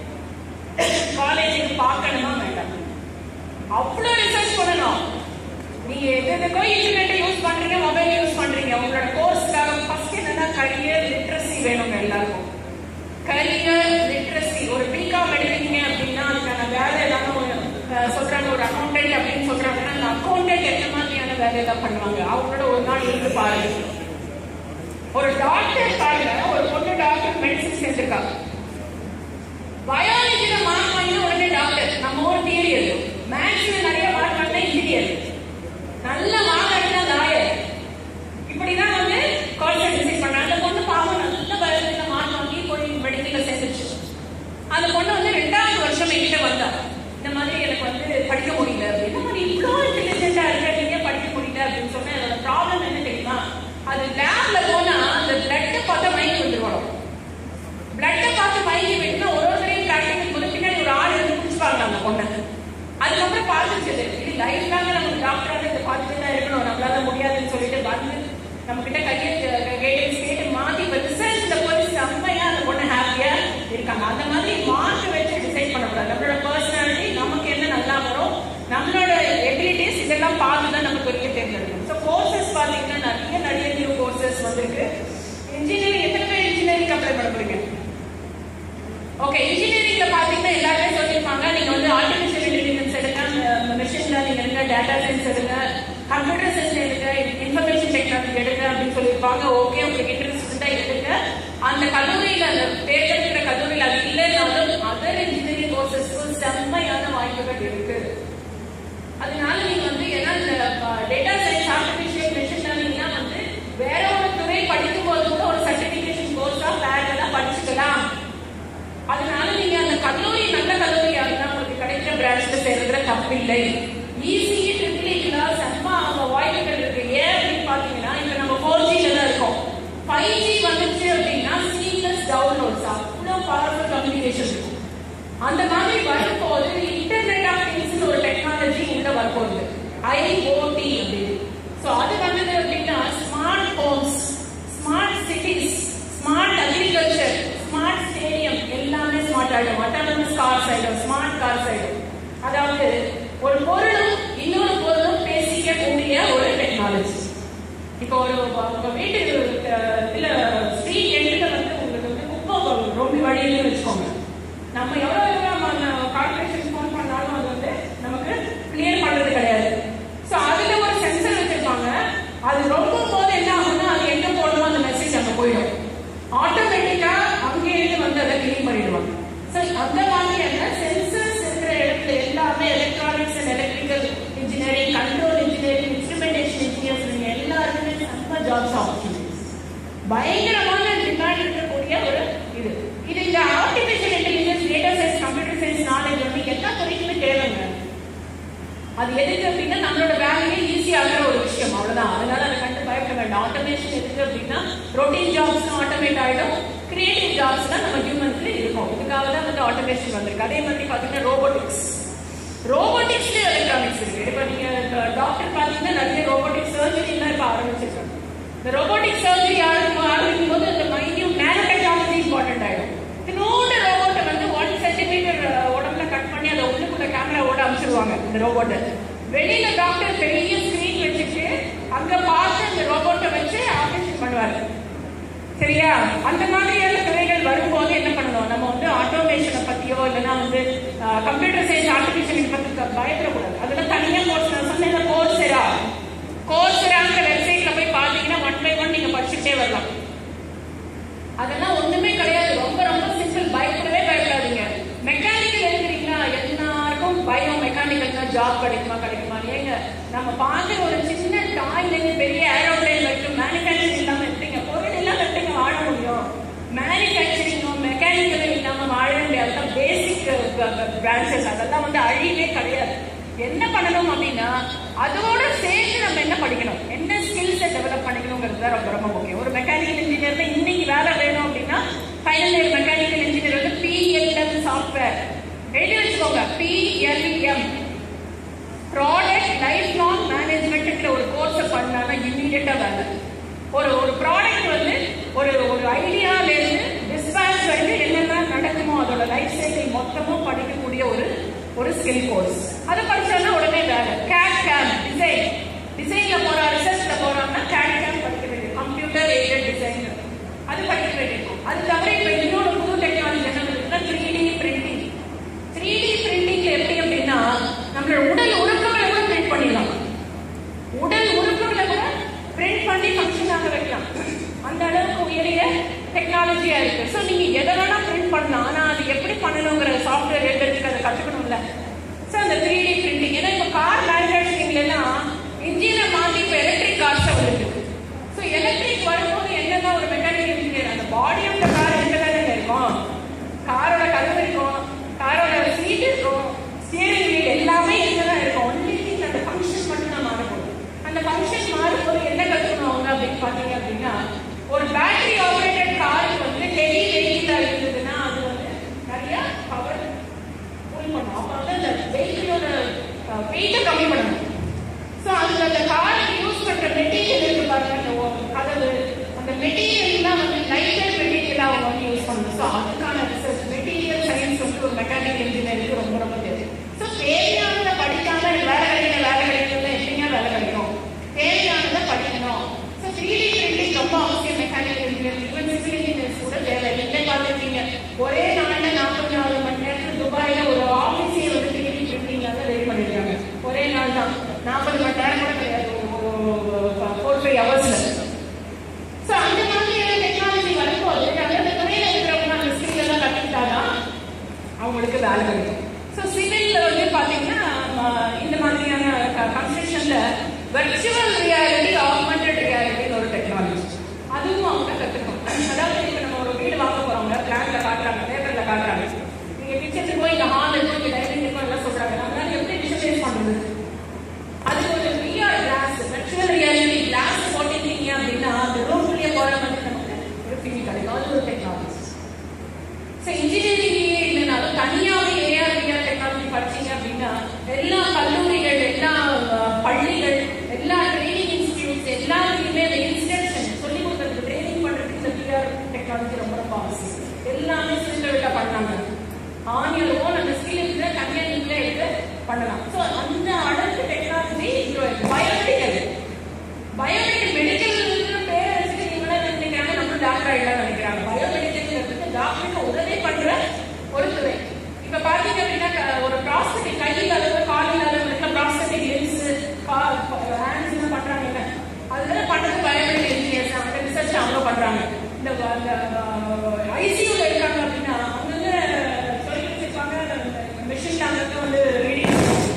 காலேஜுக்கு பார்க்கணுமா வேண்டாம் அவ்வளவு ரிசர்ச் பண்ணணும் நீங்க எது எதுக்கோ இன்டர்நெட் யூஸ் பண்றீங்க மொபைல் யூஸ் பண்றீங்க உங்களோட கோர்ஸ்க்காக ஃபர்ஸ்ட் என்னன்னா கரியர் லிட்ரஸி வேணுங்க எல்லாருக்கும் கரியர் லிட்ரஸி ஒரு பிகாம் எடுக்கிறீங்க அப்படின்னா அதுக்கான வேலை எல்லாமே ஒரு, அஹ், சொல்றாங்க ஒரு அக்கௌண்டன்ட் அப்படின்னு சொல்றாங்கன்னா அந்த அக்கௌண்டன்ட் என்ன மாதிரியான வேலை எல்லாம் பண்ணுவாங்க அவங்களோட ஒரு நாள் இருந்து பாருங்க ஒரு டாக்டர் பாருங்க ஒரு பொண்ணு டாக்டர் மெடிசன் சேர்ந்திருக்கா பயாலஜில மார்க் வாங்கினா உடனே டாக்டர் நம்ம ஊர் தியரி அது மேத்ஸ்ல நிறைய மார்க் வாங்கினா இன்ஜினியர் நல்ல மார்க் எடுத்தா லாயர் இப்படிதான் வந்து காலேஜ் டிசைட் பண்ண அந்த பொண்ணு பாவம் நல்ல பயாலஜில மார்க் வாங்கி போய் மெடிக்கல்ல சேர்ந்துச்சு அந்த பொண்ணு வந்து ரெண்டாவது வருஷம் என்கிட்ட வந்தா இந்த மாதிரி எனக்கு வந்து படிக்க முடியல அப்படின்னு மாதிரி இவ்வளோ இன்டெலிஜென்ட்டா இருக்க நீங்க படிக்க முடியல அப்படின்னு சொன்னா அதோட ப்ராப்ளம் என்ன தெரியுமா அது லேப்ல போனா அந்த பிளட் பார்த்தா மயங்கி வந்துருவாங்க பிளட்டை பார்த்து மயங்கி விட்டுனா ஒரு ஒருத்தரையும் பிராக்டிஸ் போது பின்னாடி ஒரு ஆள் இருந்து குடிச்சுப்பாங்க அந்த பொண்ணை அதுக்கப்புறம் பார்த்துச்சு இது லைஃப் லாங்க நமக்கு டாக்டராக இதை பார்த்துட்டு தான் இருக்கணும் நம்மளால முடியாதுன்னு சொல்லிட்டு வந்து நம்ம கிட்ட கையை கைடன்ஸ் கேட்டு மாத்தி இப்போ ரிசர்ச்ல போய் செம்மையா அந்த பொண்ணு ஹாப்பியா இருக்காங்க அந்த மாதிரி மார்க் வச்சு டிசைட் பண்ணக்கூடாது நம்மளோட பர்சனாலிட்டி நமக்கு என்ன நல்லா வரும் நம்மளோட எபிலிட்டிஸ் இதெல்லாம் பார்த்து தான் நமக்கு வெளியே தேர்ந்தெடுக்கணும் ஸோ கோர்சஸ் பார்த்தீங்கன்னா நிறைய நிறைய நியூ கோர்சஸ் வந்திருக்கு இன்ஜினியரிங் எத்தனை பேர் இன்ஜினியரிங் அப்ளை பண்ண போறீங்க ஓகே இன்ஜினியரிங்ல பாத்தீங்கன்னா எல்லாருமே சொல்லிருப்பாங்க நீங்க வந்து ஆர்டிபிஷியல் இன்டெலிஜென்ஸ் எடுங்க மெஷின் லேர்னிங் எடுங்க டேட்டா சயின்ஸ் எடுங்க கம்ப்யூட்டர் சயின்ஸ் எடுங்க இன்ஃபர்மேஷன் டெக்னாலஜி எடுங்க அப்படின்னு சொல்லியிருப்பாங்க ஓகே உங்களுக்கு இன்ட்ரெஸ்ட் இருந்தா எடுங்க அந்த கல்லூரியில அந்த தேர்ந்தெடுக்கிற கல்லூரியில அது இல்லைனாலும் அதர் இன்ஜினியரிங் கோர்சஸ்க்கு செம்மையான வாய்ப்புகள் இருக்கு அதனால நீங்க வந்து ஏன்னா இந்த டேட்டா சயின்ஸ் ஆர்டிபிஷியல் மெஷின் லேர்னிங்லாம் வந்து வேற ஒரு துறை படிக்கும் போது கூட ஒரு சர்டிபிகேஷன் கோர்ஸா பேரலா படிச்சுக்கலாம் அதனால நீங்க அந்த கல்லூரி நல்ல கல்லூரியா இருந்தா உங்களுக்கு கிடைக்கிற பிரான்ச்ல சேர்றதுல தப்பில்லை ஈஸி ட்ரிபிளிக்குலாம் செம்ம அவங்க வாய்ப்புகள் இருக்கு ஏன் அப்படின்னு பாத்தீங்கன்னா இப்ப நம்ம ஃபோர் ஜில தான் இருக்கோம் ஃபைவ் ஜி வந்துச்சு அப்படின்னா சீம்லெஸ் டவுன்லோட்ஸ் அவ்வளோ பவர்ஃபுல் கம்யூனிகேஷன் இருக்கும் அந்த மாதிரி வரும்போது இன்டர்நெட் ஆஃப் திங்ஸ் ஒரு டெக்னாலஜி உள்ள வரப்போகுது ஐஓடி அப்படின்னு ஸோ அது வந்தது அப்படின்னா smart homes smart cities smart agriculture smart stadium எல்லாமே ஸ்மார்ட் ஆயிடும் அட்டானமஸ் கார்ஸ் ஆயிடும் ஸ்மார்ட் கார்ஸ் ஆயிடும் அதாவது ஒரு பொருளும் இன்னொரு பொருளும் பேசிக்க கூடிய ஒரு இப்போ ஒரு உங்க வீட்டு அஹ், இல்ல ஸ்ட்ரீட் எண்ட்ல வந்து உங்களுக்கு வந்து குப்பை ரொம்ப வழியில வச்சுக்கோங்க நம்ம எவ்வளவு எவ்வளவு நம்ம கார்பரேஷன் ஃபோன் பண்ணாலும் அது வந்து நமக்கு கிளியர் பண்றது கிடையாது ஸோ அதுல ஒரு சென்சர் வச்சிருப்பாங்க அது ரொம்ப போது என்ன ஆகும்னா அது எங்க போடணும் அந்த மெசேஜ் அங்க போயிடும் ஆட்டோமேட்டிக்கா அங்கே இருந்து வந்து அதை கிளீன் பண்ணிடுவாங்க ஸோ அந்த மாதிரியான சென்சர்ஸ் இருக்கிற இடத்துல எல்லாமே electronics and electrical engineering control engineering instrumentation engineers எல்லாருக்குமே செம்ம ஜாப்ஸ் ஆப்பர்ச்சுனிட்டிஸ் பயங்கரமான டிமாண்ட் இருக்கக்கூடிய ஒரு இது இது இந்த artificial intelligence data science computer science knowledge வந்து எல்லா துறைக்குமே தேவைங்க அது எதுக்கு அப்படின்னா நம்மளோட வேலையை ஈஸி ஆகிற ஒரு விஷயம் அவ்வளவுதான் அதனால அதை கண்டு பயப்பட வேண்டாம் ஆட்டோமேஷன் எதுக்கு அப்படின்னா ரொட்டீன் ஜாப்ஸ் ஆட்டோமேட் ஆயிடும் கிரியேட்டிவ் ஜாப்ஸ் தான் நம்ம ஹியூமன்ஸ்ல இருக்கும் இதுக்காக தான் வந்து ஆட்டோமேஷன் வந்திருக்கு அதே மாதிரி பாத்தீங்கன்னா ரோபோட்டிக்ஸ் ரோபோட்டிக்ஸ்ல எலக்ட்ரானிக்ஸ் இருக்கு இப்ப நீங்க டாக்டர் பாத்தீங்கன்னா நிறைய ரோபோட்டிக் சர்ஜரி எல்லாம் இப்ப ஆரம்பிச்சிருக்காங்க இந்த ரோபோட்டிக் சர்ஜரி ஆரம்பிக்கும் ஆரம்பிக்கும் போது இந்த மைன்யூட் நேனோ டெக்னாலஜி இம்பார்ட்டன்ட் ஆயிடும் இன்னொன்று ரோபோட்டை வந்து ஒன் சென்டிமீட்டர் உடம்புல கட் பண்ணி அதை உள்ளுக்குள்ள கேமரா ஓட அமைச்சிருவாங்க இந்த ரோபோட்டை வெளியில டாக்டர் பெரிய ஸ்கிரீன் வச்சுட்டு அங்க பார்த்து அந்த ரோபோட்டை வச்சு ஆபரேஷன் பண்ணுவாரு சரியா அந்த மாதிரியான துறைகள் வரும்போது என்ன பண்ணணும் நம்ம வந்து ஆட்டோமேஷனை பத்தியோ இல்லைன்னா வந்து கம்ப்யூட்டர் சயின்ஸ் ஆர்டிபிஷியல் பத்தி க- பயப்படக்கூடாது அதுல தனியா கோர்ஸ் நான் சொன்னேன் கோர்ஸெரா கோர்ஸெராங்கிற வெப்சைட்ல போய் பாத்தீங்கன்னா ஒன் பை ஒன் நீங்க படிச்சுட்டே வரலாம் அதெல்லாம் ஒண்ணுமே கிடையாது ரொம்ப ரொம்ப சிம்பிள் பயப்படவே பயப்படாதீங்க மெக்கானிக்கல் எழுதுறீங்களா எல்லாருக்கும் பயம் மெக்கானிக்கல் ஜாப் கிடைக்குமா கிடைக்குமா ஏங்க நம்ம பார்க்குற ஒரு சின்ன டாய்ல இருந்து பெரிய ஏரோப்ளேன் வரைக்கும் மேனுஃபேக்சரிங் இல்லாம எப்படிங்க பொருள் எல்லாம் எப்படிங்க வாழ முடியும் மேனுஃபேக்சரிங்கும் மெக்கானிக்கலும் இல்லாம வாழ முடியாது அதெல்லாம் பேசிக் பிரான்ச்சஸ் அதெல்லாம் வந்து அழிவே கிடையாது என்ன பண்ணணும் அப்படின்னா அதோட சேர்த்து நம்ம என்ன படிக்கணும் என்ன ஸ்கில்ஸை டெவலப் பண்ணிக்கணுங்கிறது தான் ரொம்ப ரொம்ப முக்கியம் ஒரு மெக்கானிக்கல் இன்ஜினியர்ல இன்னைக்கு வேலை வேணும் அப்படின்னா ஃபைனல் இயர் மெக்கானிக்கல் இன்ஜினியர் வந்து பிஎல்எம் சாஃப்ட்வேர் எழுதி வச்சுக்கோங்க பிஎல்எம் ப்ராடக்ட் லைஃப் லாங் மேனேஜ்மெண்ட்ங்கிற ஒரு கோர்ஸை பண்ணானா இம்மீடியட்டா வேலை ஒரு ஒரு ப்ராடக்ட் வந்து ஒரு ஒரு ஐடியால இருந்து டிஸ்பேச் வரைக்கும் என்னென்ன நடக்குமோ அதோட லைஃப் சைக்கிள் மொத்தமும் படிக்கக்கூடிய ஒரு ஒரு ஸ்கில் கோர்ஸ் அதை படிச்சோன்னா உடனே வேலை கேட் கேம் டிசைன் டிசைன்ல போறா ரிசர்ச்ல போறாங்கன்னா கேட் கேம் படிக்க வேண்டியது கம்ப்யூட்டர் எய்டட் டிசைன் அது படிக்க வேண்டியிருக்கும் அது தவிர இப்ப இன்னொரு புது டெக்னாலஜி என்ன இருக்குன்னா three D printing three D பிரிண்டிங்ல எப்படி அப்படின்னா நம்மளோட உடல் உறுப்புகளை கூட பிரிண்ட் பண்ணிடலாம் உடல் உறுப்புகளை கூட பிரிண்ட் பண்ணி ஃபங்க்ஷன் ஆக வைக்கலாம் அந்த அளவுக்கு உயரிய டெக்னாலஜியா இருக்கு ஸோ நீங்க எதை வேணா பிரிண்ட் பண்ணலாம் ஆனா அது எப்படி பண்ணணுங்கிற சாஃப்ட்வேர் எழுதுறதுக்கு அதை கத்துக்கணும்ல ஸோ அந்த த்ரீ டி பிரிண்டிங் ஏன்னா இப்போ கார் மேனுஃபேக்சரிங்ல எல்லாம் இன்ஜினை மாத்தி இப்போ எலக்ட்ரிக் கார்ஸ் வந்துருக்கு ஸோ எலக்ட்ரிக் வரும்போது என்னதான் ஒரு மெக்கானிக்கல் இன்ஜினியர் அந்த பாடி ஆஃப் த கார் எங்க தானே இருக்கும் காரோட கதவு இருக்கும் காரோட சீட் இருக்கும் ஸ்டியரிங் வீல் எல்லாமே எங்கதான் இருக்கும் ஒன்லி திங் அந்த ஃபங்க்ஷன் மட்டும் தான் மாறப்போகுது அந்த ஃபங்க்ஷன் மாறும்போது என்ன கத்துக்கணும் அவங்க அப்படின்னு பாத்தீங்க அப்படின்னா ஒரு பேட்டரி ஆபரேட்டட் காருக்கு வந்து ஹெவி வெயிட்டா இருந்ததுன்னா அது வந்து நிறைய பவர் புல் பண்ணும் அப்ப வந்து அந்த வெயிட்டோட வெயிட்டை கம்மி பண்ணணும் ஸோ அதுல அந்த காருக்கு யூஸ் பண்ற மெட்டீரியல் இருக்கு பாருங்க அந்த ஓ- கதவு அந்த மெட்டீரியல்லாம் வந்து லைட்டர் மெட்டீரியல் அவங்க வந்து யூஸ் பண்ணணும் ஸோ அதுக்கான ரிசர்ச் மெட்டீரியல் சயின்ஸ் வந்து ஒரு மெக்கானிக் இன்ஜினியருக்கு ரொம்ப ரொம்ப தேவை ஸோ தேவையானதை படிக்காம எனக்கு வேலை கிடைக்கல வேலை கிடைக்கல எப்படிங்க வேலை கிடைக்கும் தேவையானதை படிக்கணும் ஸோ த்ரீ டி பிரிண்டிங் ரொம்ப அவசியம் mechanical engineer even civil engineers கூட தேவை நீங்களே பார்த்துருக்கீங்க ஒரே நாள்ல நாற்பத்தி நாலு மணி நேரத்தில் துபாயில ஒரு ஆஃபீஸே வந்து த்ரீ டி பிரிண்டிங்ல தான் ரெடி பண்ணிருக்காங்க ஒரே நாள் தான் நாற்பது மணி நேரம் கூட கிடையாது ஃபோர் ஃபைவ் ஹவர்ஸ்ல ஸோ அந்த மாதிரியான டெக்னாலஜி வரும்போது அந்த துறையில இருக்கிறவங்க அந்த ஸ்கில் எல்லாம் கற்றுக்கிட்டாதான் அவங்களுக்கு வேலை கிடைக்கும் ஸோ சிவில்ல வந்து பார்த்தீங்கன்னா ஆஹ், இந்த மாதிரியான கன்ஸ்ட்ரக்ஷன்ல வெர்ச்சுவல் ரியாலிட்டி ஆக்மெண்டட் ரியாலிட்டின்னு ஒரு டெக்னாலஜி அதுவும் அவங்க கற்றுக்கணும் அதாவது இப்போ நம்ம ஒரு வீடு வாங்க போறவங்க பிளான்ல காட்டுறாங்க பேப்பர்ல காட்டுறாங்க நீங்க கிச்சனுக்கு போய் இந்த ஹால் இருக்கும் இங்க டைனிங் இருக்கும் எல்லாம் சொல்றாங்க நம்மளால எப்படி விஷுவலைஸ் பண்றது அதுக்கு ஒரு VR glass virtual reality glass போட்டிருக்கீங்க அப்படின்னா அந்த ரூம்குள்ளேயே போற மாதிரி நமக்கு ஒரு ஃபீல் கிடைக்கும் அது ஒரு டெக்னாலஜி ஸோ இன்ஜினியரிங் இல்லைனாலும் தனியாகவே ஏஆர் விஆர் டெக்னாலஜி படிச்சீங்க அப்படின்னா எல்லா கல்லூரிகள் எல்லா அஹ், பள்ளிகள் எல்லா ட்ரைனிங் இன்ஸ்டிடியூட்ஸ் எல்லாத்துலையுமே அந்த இன்ஸ்ட்ரக்ஷன் சொல்லி கொடுக்கறதுக்கு ட்ரைனிங் பண்றதுக்கு இந்த விஆர் டெக்னாலஜி ரொம்ப ரொம்ப அவசியம் எல்லாமே சிலிண்டர்ல பண்ணாங்க ஆனியர் ஓன் அந்த ஸ்கில் இருக்கு தனியா நீங்களே எடுத்து பண்ணலாம் ஸோ அந்த அளவுக்கு டெக்னாலஜி பயோமெடிக்கல் பயோமெடிக்கல் மெடிக்கல் ஆயிடலாம் நினைக்கிறாங்க பயோமெடிக்கல் டாக்டருக்கு உதவி பண்ற ஒரு துறை இப்ப பாத்தீங்க அப்படின்னா க- ஒரு ப்ராஸ்தட்டிக் கையில் அளவு காலில் அளவு இருக்க ப்ராஸ்தட்டிக் லென்ஸ் ஹேண்ட்ஸ் பண்றாங்க அதுல பண்றது பயோமெடிக்கல் இன்ஜினியர்ஸ் அந்த ரிசர்ச் அவங்க பண்றாங்க இந்த ஐசியூல இருக்காங்க அப்படின்னா அவங்க சொல்லி வச்சிருப்பாங்க மிஷின் அங்க வந்து ரீடிங்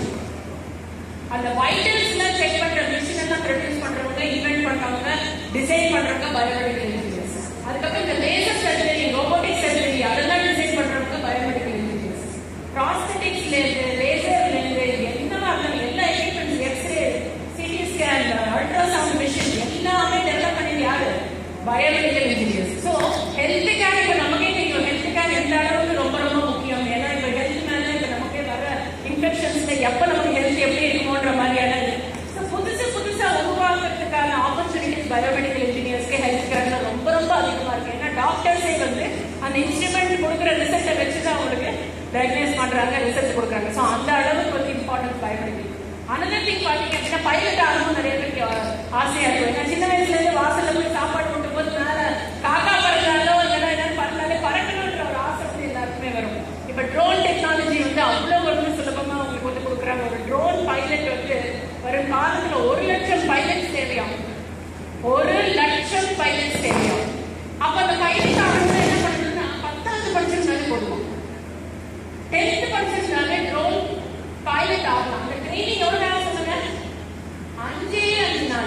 அந்த வைட்டல்ஸ்ல செக் பண்ற மிஷின் எல்லாம் ப்ரொடியூஸ் பண்றவங்க இன்வென்ட் பண்றவங்க டிசைன் பண்றவங்க பயோமெடிக்கல் இன்ஜினியர்ஸ் அதுக்கப்புறம் இந்த லேசர் சர்ஜரி ரோபோட்டிக் சர்ஜரி அதெல்லாம் டிசைன் பண்றவங்க பயோமெடிக்கல் இன்ஜினியர்ஸ் ப்ராஸ்தட்டிக்ஸ்ல இருந்து லேசர்ல இருந்து என்ன இருந்தாலும் எல்லா equipments x ray CT scan ultrasound machine எல்லாமே டெவலப் பண்ணது யாரு biomedical engineers so health care இப்போ நமக்கே தெரியும் ஹெல்த் கேர் எந்த அளவுக்கு ரொம்ப ரொம்ப முக்கியம் ஏன்னா இப்போ ஹெல்த் மேல இப்போ நமக்கே வர இன்ஃபெக்ஷன்ஸ்ல எப்போ நமக்கு ஹெல்த் எப்படி இருக்குமோன்ற மாதிரியான ஸோ புதுசு புதுசா உருவாக்குறதுக்கான ஆப்பர்ச்சுனிட்டிஸ் பயோமெடிக்கல் இன்ஜினியர்ஸ்க்கு ஹெல்த் கேர்ல ரொம்ப ரொம்ப அதிகமா இருக்கு ஏன்னா டாக்டர்ஸே வந்து அந்த இன்ஸ்ட்ருமெண்ட் கொடுக்குற ரிசல்ட்டை வச்சு தான் அவங்களுக்கு டயக்னைஸ் பண்றாங்க ரிசல்ட் கொடுக்குறாங்க ஸோ அந்த அளவுக்கு வந்து இம்பார்ட்டன்ஸ் பயோமெடிக்கல் அனதர் திங் பாத்தீங்க அப்படின்னா பைலட் ஆகணும் நிறைய பேருக்கு ஆசையா இருக்கும் ஏன்னா சின்ன வயசுல இருந்து வாசல்ல போய் சாப்பாடு கொண்டு போது மேல காக்கா பறந்தாலோ இல்லைன்னா என்னன்னு பறந்தாலே பறக்கணுன்ற ஒரு ஆசை வந்து எல்லாருக்குமே வரும் இப்ப ட்ரோன் டெக்னாலஜி வந்து அவ்வளவு வந்து சுலபமா உங்களுக்கு வந்து கொடுக்குறாங்க ஒரு ட்ரோன் பைலட் வந்து வரும் காலத்துல ஒரு லட்சம் பைலட் தேவையாகும் ஒரு லட்சம் பைலட் தேவையாகும் அப்ப அந்த பைலட் ஆகணும்னா என்ன பண்ணணும்னா பத்தாவது படிச்சிருந்தாலே போடுவோம் டென்த் படிச்சிருந்தாலே ட்ரோன் பைலட் ஆகலாம் அந்த ட்ரைனிங் எவ்வளவு நேரம் சொல்லுங்க அஞ்சே அஞ்சு நாள்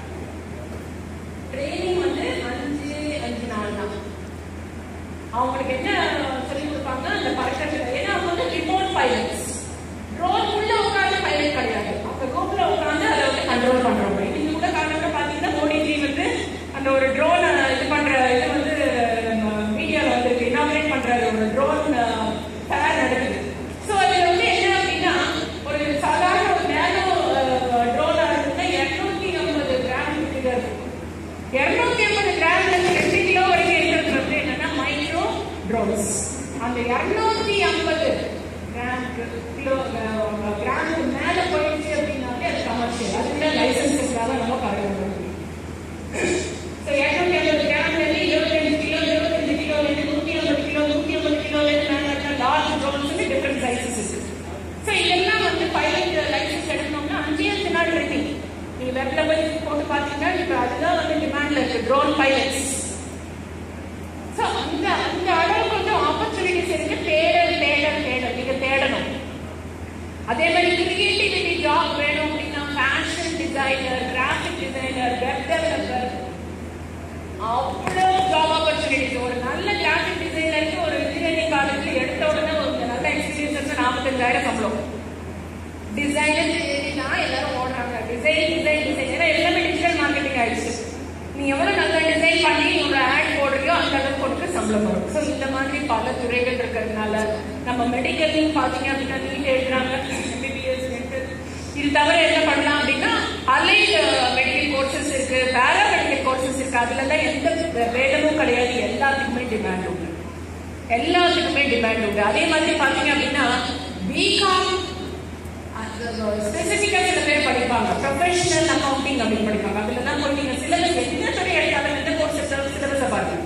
ட்ரைனிங் வந்து அஞ்சு அஞ்சு நாள் தான் அவங்களுக்கு என்ன சொல்லி கொடுப்பாங்க அந்த பறக்கிறது ஏன்னா அவங்க வந்து ரிமோட் பைலட்ஸ் ட்ரோன் உள்ள உட்கார்ந்து பைலட் கிடையாது அப்ப ரூம்ல உட்கார்ந்து அதை வந்து கண்ட்ரோல் பண்றவங்க நீங்க கூட காரணங்க பாத்தீங்கன்னா மோடிஜி வந்து அந்த ஒரு ட்ரோன் இது பண்ற இது வந்து மீடியால வந்து இனாகிரேட் பண்றாரு ஒரு ட்ரோன் ஃபேர் நடக்குது ஸோ அதுல வந்து என்ன அப்படின்னா ஒரு சாதாரண ஒரு நேனோ ட்ரோனா இருக்குன்னா இருநூத்தி ஐம்பது கிராம் கிட்ட இருக்கும் இருநூத்தி ஐம்பது கிராம்ல இருந்து ரெண்டு கிலோ வரைக்கும் இருக்கிறது வந்து என்னன்னா மைக்ரோ ட்ரோன்ஸ் அந்த இருநூத்தி ஐம்பது கிராம் கிலோ கிராமுக்கு மேல போயிடுச்சு அப்படின்னாலே அது கமர்ஷியல் அதுக்குள்ள லைசன்ஸுக்காக நம்ம பரவாயில்ல ஸோ இரநூத்தி ஐம்பது கிராம்ல இருந்து இருபத்தஞ்சு கிலோ இருபத்தஞ்சு கிலோல இருந்து நூத்தி ஐம்பது கிலோ நூத்தி ஐம்பது கிலோல இருந்து மேல இருக்கிற லார்ஜ் ட்ரோன்ஸ் டிஃபரெண்ட் சைசஸ் இருக்கு ஸோ இதெல்லாம் வந்து பைலட் லைசன்ஸ் எடுக்கணும்னா அஞ்சே அஞ்சு நாள் இருக்கு நீங்க வெப்ல போய் போட்டு பார்த்தீங்கன்னா இப்போ அதுதான் வந்து டிமாண்ட்ல இருக்கு ட்ரோன் பைலட்ஸ் ஸோ அந்த அந்த அளவுக்கு வந்து ஆப்பர்ச்சுனிட்டிஸ் இருக்கு தேடல் தேடல் தேடல் நீங்க தேடணும் அதே மாதிரி கிரியேட்டிவிட்டி ஜாப் வேணும் அப்படின்னா fashion designer graphic designer web developer அவ்வளோ ஜாப் ஆப்பர்ச்சுனிட்டிஸ் ஒரு நல்ல கிராஃபிக் டிசைனருக்கு ஒரு இன்ஜினியரிங் காலேஜ்ல எடுத்த உடனே ஒரு நல்ல எக்ஸ்பீரியன்ஸ் வந்து நாற்பத்தஞ்சாயிரம் சம்பளம் டிசைனர் தான் எல்லாரும் ஓடுறாங்க டிசைன் டிசைன் டிசைன் ஏன்னா எல்லாமே டிஜிட்டல் மார்க்கெட்டிங் ஆயிடுச்சு நீ எவ்வளவு நல்ல டிசைன் பண்ணி ஒரு ஆட் போடுறியோ அந்த அளவுக்கு உனக்கு சம்பளம் வரும் ஸோ இந்த மாதிரி பல துறைகள் இருக்கிறதுனால நம்ம மெடிக்கல்லையும் பார்த்தீங்க அப்படின்னா நீட் எழுதுறாங்க எம்பிபிஎஸ் இது தவிர என்ன பண்ணலாம் அப்படின்னா அலைட் மெடிக்கல் கோர்சஸ் இருக்கு பேரா மெடிக்கல் கோர்சஸ் இருக்கு அதுல எல்லாம் எந்த வேதமும் கிடையாது எல்லாத்துக்குமே டிமாண்ட் உண்டு எல்லாத்துக்குமே டிமாண்ட் உண்டு அதே மாதிரி பாத்தீங்க அப்படின்னா பிகாம் ஸ்பெசிபிக்கா சில பேர் படிப்பாங்க ப்ரொஃபஷனல் அக்கவுண்டிங் அப்படின்னு படிப்பாங்க அதுல தான் போய் நீங்க சிலபஸ் எந்த துறை எடுத்தாலும் எந்த கோர்ஸ் எடுத்தாலும் சிலபஸை பாருங்க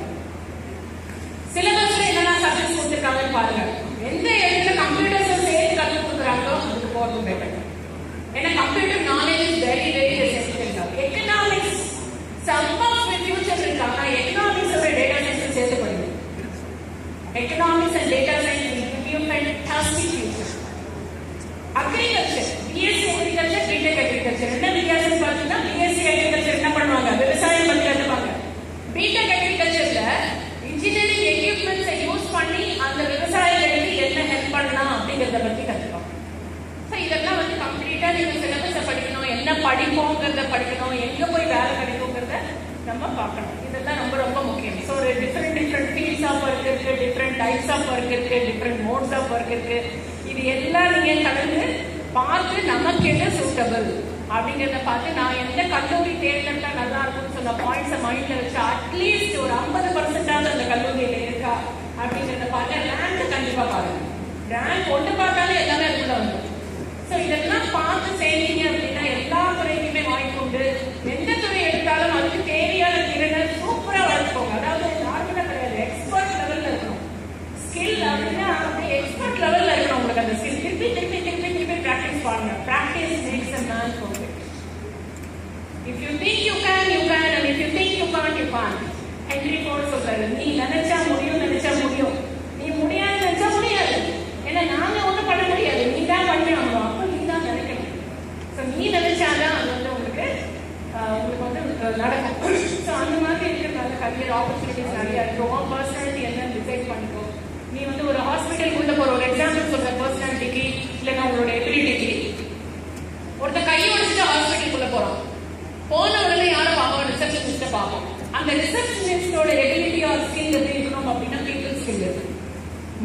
சிலபஸ்ல என்னென்ன சப்ஜெக்ட்ஸ் கொடுத்துருக்காங்கன்னு பாருங்க எந்த இடத்துல கம்ப்யூட்டர்ஸ் சேர்த்து கற்றுக் கொடுக்குறாங்களோ அதுக்கு போகிறது பெட்டர் ஏன்னா computer knowledge is very very essential economics some of future இருக்காங்க எக்கனாமிக்ஸோட டேட்டா சயின்ஸ் சேர்த்து படிங்க economics and data science will give you fantastic future agriculture BSc agriculture BTech agriculture என்ன வித்தியாசம் பார்த்தீங்கன்னா பிஎஸ்சி அக்ரிகல்ச்சர் என்ன பண்ணுவாங்க விவசாயம் பத்தி கத்துப்பாங்க பிடெக் அக்ரிகல்ச்சர்ல இன்ஜினியரிங் எக்யூப்மெண்ட்ஸை யூஸ் பண்ணி அந்த விவசாயிகளுக்கு என்ன ஹெல்ப் பண்ணலாம் அப்படிங்கறத பத்தி கத்துப்பாங்க ஸோ இதெல்லாம் வந்து கம்ப்ளீட்டா நீங்க சிலபஸை படிக்கணும் என்ன படிப்போங்கிறத படிக்கணும் எங்க போய் வேலை கிடைக்குங்கிறத நம்ம பார்க்கணும் இதெல்லாம் ரொம்ப ரொம்ப முக்கியம் ஸோ ஒரு different different fields of work இருக்கு டிஃப்ரெண்ட் டைப்ஸ் ஆஃப் ஒர்க் இருக்கு டிஃப்ரெண்ட் மோட்ஸ் ஆஃப் ஒர்க் இருக்கு இது எல்லாம் நீங்க கலந்து பார்த்து நமக்கு எது சூட்டபிள் அப்படிங்கிறத பார்த்து நான் எந்த கல்லூரி தேர்ந்தெடுத்தா நல்லா இருக்கும்னு சொன்ன பாயிண்ட்ஸை மைண்ட்ல வச்சு அட்லீஸ்ட் ஒரு ஐம்பது பர்சன்டாவது அந்த கல்லூரியில இருக்கா அப்படிங்கிறத பார்த்து ரேங்க் கண்டிப்பா பாருங்க ரேங்க் ஒன்று பார்த்தாலே எல்லாமே அதுக்குள்ள வந்துடும் ஸோ இதெல்லாம் பார்த்து செய்வீங்க அப்படின்னா எல்லா துறைக்குமே வாய்ப்பு உண்டு எந்த துறை எடுத்தாலும் அதுக்கு தேவையான திறனை சூப்பரா வளர்த்துக்கோங்க அதாவது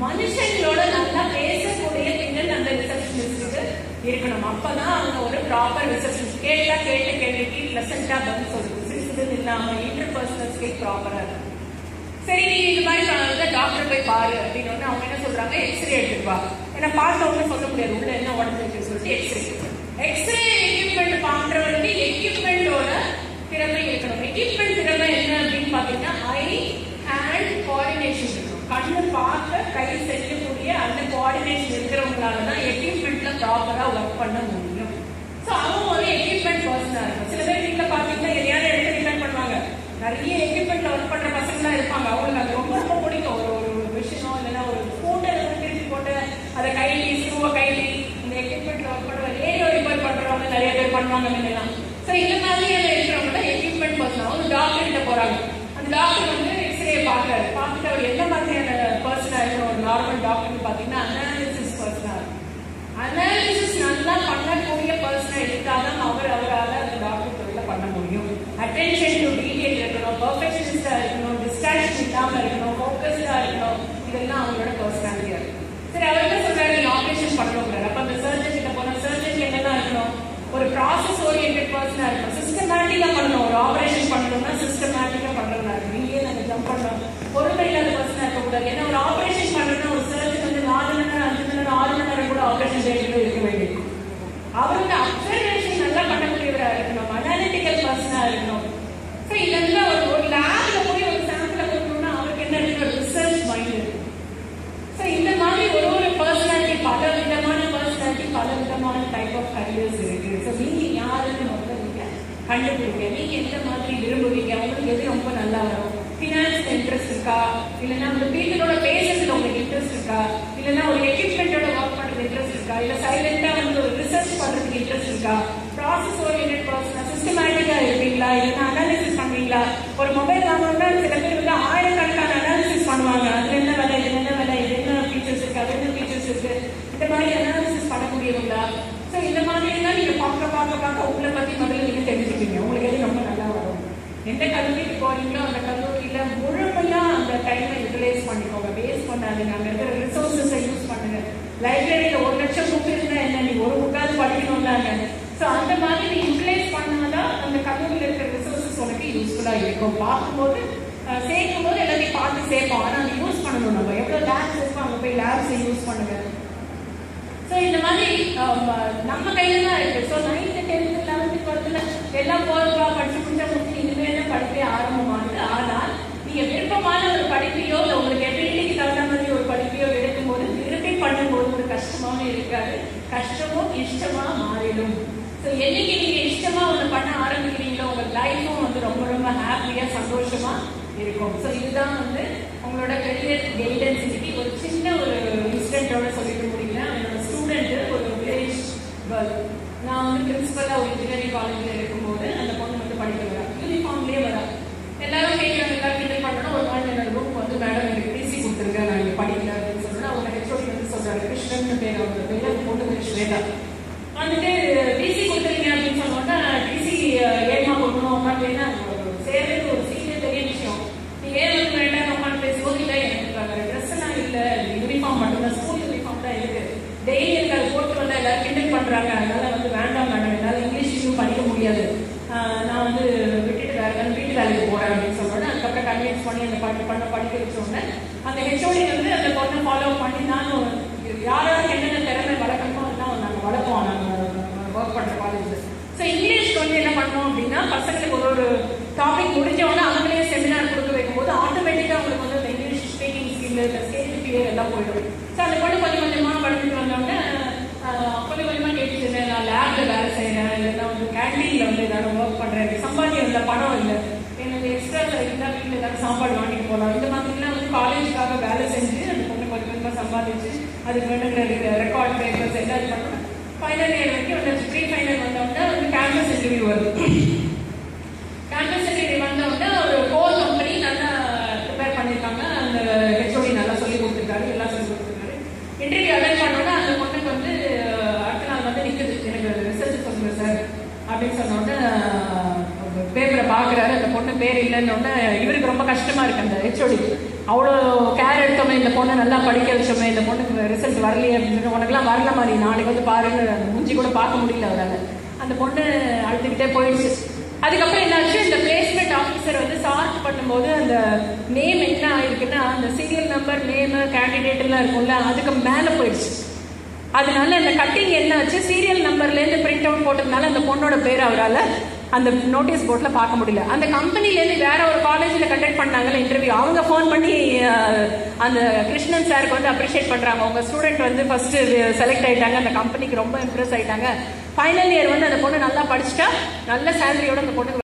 மனுஷங்களோட நல்லா பேசக்கூடிய திறன் அந்த ரிசப்ஷனிஸ்டுக்கு இருக்கணும் அப்பதான் அவங்க ஒரு ப்ராப்பர் ரிசப்ஷனிஸ்ட் கேட்டா கேட்ட கேள்விக்கு பிளசண்டா பதில் சொல்லுது சிரிச்சது இல்லாம இன்டர் பர்சனல் ஸ்கில் ப்ராப்பரா இருக்கும் சரி நீ இந்த மாதிரி சொன்னது டாக்டர் போய் பாரு அப்படின்னு உடனே அவங்க என்ன சொல்றாங்க எக்ஸ்ரே எடுத்துட்டு வா ஏன்னா பார்த்த உடனே சொல்ல முடியாது உள்ள என்ன உடஞ்சிருக்குன்னு சொல்லிட்டு எக்ஸ்ரே எக்ஸ்ரே எக்யூப்மெண்ட் பாக்குறவருக்கு எக்யூப்மெண்டோட திறமை இருக்கணும் எக்யூப்மெண்ட் திறமை என்ன அப்படின்னு பாத்தீங்கன்னா ஐ ஹேண்ட் கோஆர்டினேஷன் இருக்கணும் கண்ணு பார்க்க கை செய்யக்கூடிய அந்த கோஆர்டினேஷன் இருக்கிறவங்களால தான் எக்யூப்மெண்ட்ல ப்ராப்பரா ஒர்க் பண்ண முடியும் ஸோ அவங்க ஒரு எக்யூப்மெண்ட் பர்சனா இருக்கும் சில பேர் வீட்டில் பார்த்தீங்கன்னா எதையாவது எடுத்து டிபெண்ட் பண்ணுவாங்க நிறைய எக்யூப்மெண்ட்ல ஒர்க் பண்ற பசங்களாம் இருப்பாங்க அவங்களுக்கு அது ரொம்ப ரொம்ப பிடிக்கும் ஒரு ஒரு மிஷினோ இல்லைன்னா ஒரு ஸ்கூட்டர் திருப்பி போட்டு அதை கைலி ஸ்க்ரூவை கைலி இந்த எக்யூப்மெண்ட்ல ஒர்க் பண்ற ரேடியோ ரிப்பேர் பண்றவங்க நிறைய பேர் பண்ணுவாங்க முன்னெல்லாம் ஸோ இந்த மாதிரியான இருக்கிறவங்க எக்யூப்மெண்ட் பர்சன் அவங்க டாக்டர் கிட்ட போறாங்க அந்த டாக்டர் வந்து எக்ஸ்ரே பார்க்கறாரு பார்த்துட்டு அவர் என்ன மாதிரியான பர்சனா இருக்கணும் ஒரு நார்மல் டாக்டர்னு பார்த்தீங்கன்னா அனாலிசிஸ் பர்சனா இருக்கும் அனாலிசிஸ் நல்லா பண்ணக்கூடிய பர்சனை எடுத்தாதான் அவர் அவரால் அந்த டாக்டர் தொழில பண்ண முடியும் அட்டென்ஷன் டு டீடைல் இருக்கணும் பர்ஃபெக்ஷனிஸ்டா இருக்கணும் டிஸ்ட்ராக்ஷன் இல்லாம இருக்கணும் ஃபோக்கஸ்டா இருக்கணும் இதெல்லாம் அவங்களோட பர்சனாலிட்டியா இருக்கும் சரி அவர் என்ன சொல்றாரு நீ ஆபரேஷன் பண்ணணுங்கிறாரு அப்ப அந்த சர்ஜன் கிட்ட போனா சர்ஜன் என்னெல்லாம் இருக்கணும் ஒரு ப்ராசஸ் ஓரியன்டட் பர்சனா இருக்கணும் சிஸ்டமேட்டிக்கா பண்ணணும் ஒரு ஆபரேஷன் பண்ணணும்னா சிஸ்டமேட்டிக்கா பண்றதா இருக்கும் நீங்களே நாங்க ஜம்ப் பண்ணணும் பொறுமை இல்லாத பர்சனா இருக்கக்கூடாது ஏன்னா ஒரு ஆபரேஷன் பண்ணணும்னா ஒரு சர்ஜன் வந்து நாலு மணி நேரம் அஞ்சு மணி நேரம் ஆறு மணி நேரம் கூட ஆபரேஷன் தேடிட்டு இருக்க வேண்டியிருக்கும் அவருக்கு அப்சர்வேஷன் நல்லா பண்ணக்கூடியவரா இருக்கணும் அனாலிட்டிக்கல் பர்சனா இருக்கணும் ஸோ இதெல்லாம் ஒரு ஒரு லேப்ல போய் ஒரு சாம்பிள கொடுக்கணும்னா அவருக்கு என்ன இருக்கு ஒரு ரிசர்ச் மைண்ட் இருக்கு ஸோ இந்த மாதிரி ஒரு ஒரு பர்சனாலிட்டி பல விதமான பர்சனாலிட்டி பல விதமான டைப் ஆஃப் கரியர்ஸ் இருக்கு ஸோ நீங்க யாருன்னு முதல்ல நீங்க கண்டுபிடிங்க நீங்க எந்த மாதிரி விரும்புவீங்க உங்களுக்கு எது ரொம்ப நல்லா வரும் ஃபினான்ஸ் இன்ட்ரெஸ்ட் இருக்கா இல்லைன்னா அந்த பீப்புளோட பேசுறதுல உங்களுக்கு இன்ட்ரெஸ்ட் இருக்கா இல்லைன்னா ஒரு எக்யூப்மெண்டோட ஒர்க் பண்றது இன்ட்ரெஸ்ட் இருக்கா இல்ல சைலண்டா வந்து ஒரு ரிசர்ச் பண்றதுக்கு இன்ட்ரெஸ்ட் இருக்கா ப்ராசஸ் ஓரியன்டட் பர்சனா சிஸ்டமேட்டிக்கா இருப்பீங்களா இல்லைன்னா அனாலிசிஸ் பண்ணுவீங்களா ஒரு மொபைல் வாங்கணும்னா சில பேர் வந்து ஆயிரக்கணக்கான அனாலிசிஸ் பண்ணுவாங்க அதுல என்ன விலை இது என்ன விலை இது என்ன ஃபீச்சர்ஸ் இருக்கு அது என்ன ஃபீச்சர்ஸ் இருக்கு இந்த மாதிரி அனாலிசிஸ் பண்ணக்கூடியவங்களா ஸோ இந்த மாதிரி எல்லாம் நீங்க பார்க்க பார்க்க பார்க்க உங்களை பத்தி முதல்ல நீங்க தெரிஞ்சுப்பீங்க உங்களுக்கு எது ரொம்ப நல்லா வரும் எந்த கல்லூரிக்கு போறீங்களோ அந்த கல்லூரியில முழுமையா அந்த டைமை யூட்டிலைஸ் பண்ணிக்கோங்க வேஸ்ட் பண்ணாதீங்க அங்க இருக்கிற ரிசோர்சஸை யூஸ் பண்ணுங்க லைப்ரரியில ஒரு லட்சம் புக் இருந்தா என்ன நீ ஒரு புக்காவது படிக்கணும்னாங்க ஸோ அந்த மாதிரி நீ யூட்டிலைஸ் பண்ணாதான் அந்த கல்லூரியில் இருக்கிற ரிசோர்சஸ் உனக்கு யூஸ்ஃபுல்லா இருக்கும் பார்க்கும்போது அஹ், சேர்க்கும் போது எல்லாத்தையும் பார்த்து சேர்ப்போம் ஆனா அதை யூஸ் பண்ணணும் நம்ம எவ்வளவு லேப்ஸ் இருக்கோ அங்க போய் லேப்ஸை யூஸ் பண்ணுங்க ஸோ இந்த மாதிரி ஆம், நம்ம கையில தான் இருக்கு ஸோ நைன்த்து டென்த்து லெவன்த்து டுவெல்த்தில் எல்லாம் போதுவா படிச்சு முடிச்சா முடிச்சு இனிமேல் தான் படிப்பே ஆரம்பமானது ஆனால் நீங்க விருப்பமான ஒரு படிப்பையோ இல்லை உங்களுக்கு எபிலிட்டிக்கு தகுந்த மாதிரி ஒரு படிப்பையோ எடுக்கும்போது விரும்பி பண்ணும்போது ஒரு கஷ்டமாவும் இருக்காது கஷ்டமும் இஷ்டமா மாறிடும் ஸோ என்னைக்கு நீங்க இஷ்டமா ஒன்று பண்ண ஆரம்பிக்கிறீங்களோ உங்க லைஃபும் வந்து ரொம்ப ரொம்ப ஹாப்பியா சந்தோஷமா இருக்கும் ஸோ இதுதான் வந்து உங்களோட கரியர் கைடன்ஸ் இன்னைக்கு ஒரு சின்ன ஒரு இன்சிடென்ட்டோட சொல்லிட்டு முடிக்கிறேன் என்னோட ஸ்டூடெண்ட் ஒரு வில்லேஜ் கேர்ள் நான் வந்து பிரின்சிபலா ஒரு இன்ஜினியரிங் காலேஜ்ல இருக்கும்போது அந்த பொண்ணு வந்து படிக்க வரா யூனிஃபார்ம்லயே வரா எல்லாரும் கேட்கறாங்க எல்லாரும் கிண்டல் பண்ணணும் ஒரு நாள் என்னோட ரூம் வந்து மேடம் எனக்கு டிசி கொடுத்துருக்கேன் நான் இங்க படிக்கல அப்படின்னு சொல்றேன் அவங்க ஹெச்ஓடி வந்து சொல்றாரு கிருஷ்ணன் பேர் அவங்க பேர் அந்த பொண்ணு பேர் ஸ்வேதா வந்துட்டு டிசி கொடுத்துருங்க அப்படின்னு சொன்னோன்னா டிசி ஏமா கொடுக்கணும் அப்படின்னா சேர்றது ஒரு சீனியர் பெரிய விஷயம் நீ ஏன் வந்து வேண்டாம் உட்காந்து பேசும்போது இல்லை எனக்கு ட்ரெஸ் எல்லாம் இல்லை யூனிஃபார்ம் மட்டும்தான் ஸ்கூல் யூனிஃபார்ம் தான் இருக்கு டெய்லி எனக்கு அது போட்டு வந்தா எல்லாரும் கிண்டல் பண்றாங்க அதனால வந்து வேண்டாம் மேடம் என்னால இங்கிலீஷ் இன்னும் படிக்க முடியாது ஆஹ் நான் வந்து விட்டுட்டு வேற ஏதாவது வீட்டு வேலைக்கு போறேன் அப்படின்னு சொன்னோன்னே அதுக்கப்புறம் கன்வின்ஸ் பண்ணி அந்த பண்ண பண்ண படிக்க வச்சோடனே அந்த ஹெச்ஓடி வந்து அந்த பொண்ணை ஃபாலோ பண்ணி நானும் யார் யாருக்கு என்னென்ன திறமை வளர்க்கணுமோ அதெல்லாம் நாங்கள் வளர்ப்போம் நாங்கள் ஒர்க் பண்ற காலேஜ்ல ஸோ இங்கிலீஷ்க்கு வந்து என்ன பண்ணோம் அப்படின்னா பசங்களுக்கு ஒரு ஒரு டாபிக் முடிஞ்ச உடனே அவங்களே செமினார் கொடுக்க வைக்கும்போது ஆட்டோமேட்டிக்காக அவங்களுக்கு வந்து அந்த இங்கிலீஷ் ஸ்பீக்கிங் ஸ்கில் இந்த ஸ்டேஜ் ஃபியர் எல்லாம் போயிடும் ஸோ அந்த பொண்ணு கொஞ்சம் கொஞ்சமாக படிச்சுட்டு வந்தோடனே ஆஹ், கொஞ்சம் கொஞ்சமாக கேட்டுச்சு நான் லேப்ல வேலை செய்கிறேன் இல்லைன்னா வந்து கேண்டீன்ல வந்து ஏதாவது ஒர்க் பண்ணுறேன் எனக்கு சம்பாத்தியம் இல்லை பணம் இல்லை எனக்கு எக்ஸ்ட்ரா இருந்தால் வீட்டில் ஏதாவது சாப்பாடு வாங்கிட்டு போகலாம் இந்த மாதிரிலாம் வந்து காலேஜுக்காக வேலை செஞ்சு அந்த பொண்ணு கொஞ்சம் கொஞ்சமாக சம்பாதிச்சு அதுக்கு வேணுங்கிற ரெக்கார்ட் பேப்பர்ஸ் எல்லாம் இது பண்ணணும் ஃபைனல் இயர் வரைக்கும் வந்தாச்சு ப்ரீ ஃபைனல் வந்தோம்னா வந்து கேம்பஸ் இன்டர்வியூ வருது கேம்பஸ் இன்டர்வியூ வந்தோம்னா ஒரு கோர் கம்பெனி நல்லா ப்ரிப்பேர் பண்ணியிருக்காங்க அந்த ஹெச்ஓடி நல்லா சொல்லி கொடுத்துருக்காரு எல்லாம் சொல்லி கொடுத்துருக்காரு இன்டர்வியூ அட்டன் பண்ணோன்னா அந்த பொண்ணுக்கு வந்து அஹ், அடுத்த நாள் வந்து நிற்குது எனக்கு ரிசல்ட் சொல்லுங்க சார் அப்படின்னு சொன்னோடனே பேப்பரை பார்க்குறாரு அந்த பொண்ணு பேர் இல்லைன்னு உடனே இவருக்கு ரொம்ப கஷ்டமா இருக்கு அந்த ஹெச்ஓடி அவ்வளோ கேர் எடுத்தோமே இந்த பொண்ணை நல்லா படிக்க வச்சோமே இந்த பொண்ணுக்கு ரிசல்ட் வரலையே அப்படின்னு சொல்லி உனக்குலாம் வரல மாதிரி நாளைக்கு வந்து பாருன்னு அந்த மூஞ்சி கூட பார்க்க முடியல அவரால் அந்த பொண்ணு அழுதுகிட்டே போயிடுச்சு அதுக்கப்புறம் என்னாச்சு இந்த பிளேஸ்மெண்ட் ஆஃபீஸர் வந்து சார்ட் பண்ணும்போது அந்த நேம் என்ன ஆயிருக்குன்னா அந்த சீரியல் நம்பர் நேமு கேண்டிடேட் எல்லாம் இருக்கும்ல அதுக்கு மேலே போயிடுச்சு அதனால அந்த கட்டிங் என்ன ஆச்சு சீரியல் நம்பர்லேருந்து பிரிண்ட் அவுட் போட்டதுனால அந்த பொண்ணோட பேர் அவரால் அந்த நோட்டீஸ் போர்டில் பார்க்க முடியல அந்த கம்பெனிலேருந்து வேற ஒரு காலேஜில் கண்டக்ட் பண்ணாங்கல்ல இன்டர்வியூ அவங்க ஃபோன் பண்ணி அஹ், அந்த கிருஷ்ணன் சாருக்கு வந்து அப்ரிஷியேட் பண்ணுறாங்க உங்க ஸ்டூடெண்ட் வந்து ஃபர்ஸ்ட் செலக்ட் ஆயிட்டாங்க அந்த கம்பெனிக்கு ரொம்ப இம்ப்ரெஸ் ஆயிட்டாங்க ஃபைனல் இயர் வந்து அந்த பொண்ணு நல்லா படிச்சுட்டா நல்ல சேலரியோட அந்த பொண்ணுக்கு